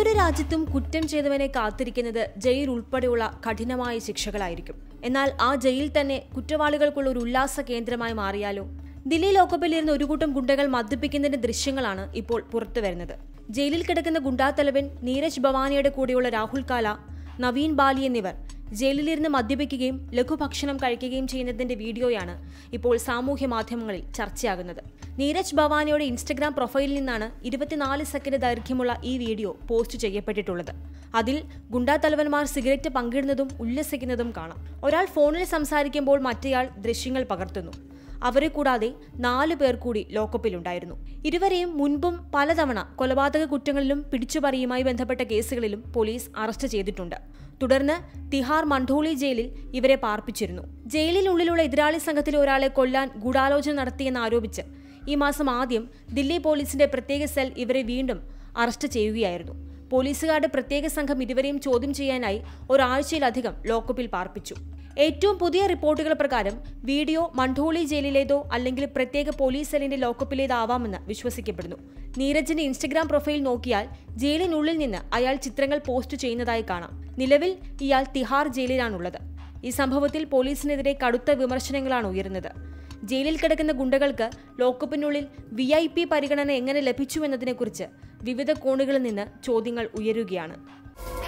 ഏതൊരു രാജ്യത്തും കുറ്റം ചെയ്തവനെ കാത്തിരിക്കുന്നത് ജയിൽ ഉൾപ്പെടെയുള്ള കഠിനമായ ശിക്ഷകളായിരിക്കും എന്നാൽ ആ ജയിൽ തന്നെ കുറ്റവാളികൾക്കുള്ള ഒരു ഉല്ലാസ കേന്ദ്രമായി മാറിയാലോ ദില്ലി ലോക്കപ്പിലിരുന്ന് ഒരു കൂട്ടം ഗുണ്ടകൾ മദ്യപിക്കുന്നതിന്റെ ദൃശ്യങ്ങളാണ് ഇപ്പോൾ പുറത്തു വരുന്നത് ജയിലിൽ കിടക്കുന്ന ഗുണ്ടാത്തലവൻ നീരജ് ഭവാനിയുടെ കൂടെയുള്ള രാഹുൽ കാല നവീൻ ബാലി എന്നിവർ ജയിലിലിരുന്ന് മദ്യപിക്കുകയും ലഘുഭക്ഷണം കഴിക്കുകയും ചെയ്യുന്നതിന്റെ വീഡിയോയാണ് ഇപ്പോൾ സാമൂഹ്യ മാധ്യമങ്ങളിൽ ചർച്ചയാകുന്നത് നീരജ് ഭവാനിയുടെ ഇൻസ്റ്റഗ്രാം പ്രൊഫൈലിൽ നിന്നാണ് ഇരുപത്തിനാല് സെക്കൻഡ് ദൈർഘ്യമുള്ള ഈ വീഡിയോ പോസ്റ്റ് ചെയ്യപ്പെട്ടിട്ടുള്ളത് അതിൽ ഗുണ്ടാ തലവന്മാർ സിഗരറ്റ് പങ്കിടുന്നതും ഉല്ലസിക്കുന്നതും കാണാം ഒരാൾ ഫോണിൽ സംസാരിക്കുമ്പോൾ മറ്റേയാൾ ദൃശ്യങ്ങൾ പകർത്തുന്നു അവരെ കൂടാതെ നാല് പേർ കൂടി ലോക്കപ്പിലുണ്ടായിരുന്നു ഇരുവരെയും മുൻപും പലതവണ കൊലപാതക കുറ്റങ്ങളിലും പിടിച്ചുപറിയുമായി ബന്ധപ്പെട്ട കേസുകളിലും പോലീസ് അറസ്റ്റ് ചെയ്തിട്ടുണ്ട് തുടർന്ന് തിഹാർ മണ്ഡോളി ജയിലിൽ ഇവരെ പാർപ്പിച്ചിരുന്നു ജയിലിനുള്ളിലുള്ള എതിരാളി സംഘത്തിലെ ഒരാളെ കൊല്ലാൻ ഗൂഢാലോചന നടത്തിയെന്നാരോപിച്ച് ഈ മാസം ആദ്യം ദില്ലി പോലീസിന്റെ പ്രത്യേക സെൽ ഇവരെ വീണ്ടും അറസ്റ്റ് ചെയ്യുകയായിരുന്നു പോലീസുകാരുടെ പ്രത്യേക സംഘം ഇരുവരെയും ചോദ്യം ചെയ്യാനായി ഒരാഴ്ചയിലധികം ലോക്കപ്പിൽ പാർപ്പിച്ചു ഏറ്റവും പുതിയ റിപ്പോർട്ടുകൾ പ്രകാരം വീഡിയോ മണ്ഡോളി ജയിലിലേതോ അല്ലെങ്കിൽ പ്രത്യേക പോലീസ് സെല്ലിന്റെ ലോക്കപ്പിലേതാവാമെന്ന് വിശ്വസിക്കപ്പെടുന്നു നീരജിന്റെ ഇൻസ്റ്റഗ്രാം പ്രൊഫൈൽ നോക്കിയാൽ ജയിലിനുള്ളിൽ നിന്ന് അയാൾ ചിത്രങ്ങൾ പോസ്റ്റ് ചെയ്യുന്നതായി കാണാം നിലവിൽ ഇയാൾ തിഹാർ ജയിലിലാണുള്ളത് ഈ സംഭവത്തിൽ പോലീസിനെതിരെ കടുത്ത വിമർശനങ്ങളാണ് ഉയരുന്നത് ജയിലിൽ കിടക്കുന്ന ഗുണ്ടകൾക്ക് ലോക്കപ്പിനുള്ളിൽ വി ഐ പി പരിഗണന എങ്ങനെ ലഭിച്ചുവെന്നതിനെക്കുറിച്ച് വിവിധ കോണുകളിൽ നിന്ന് ചോദ്യങ്ങൾ ഉയരുകയാണ്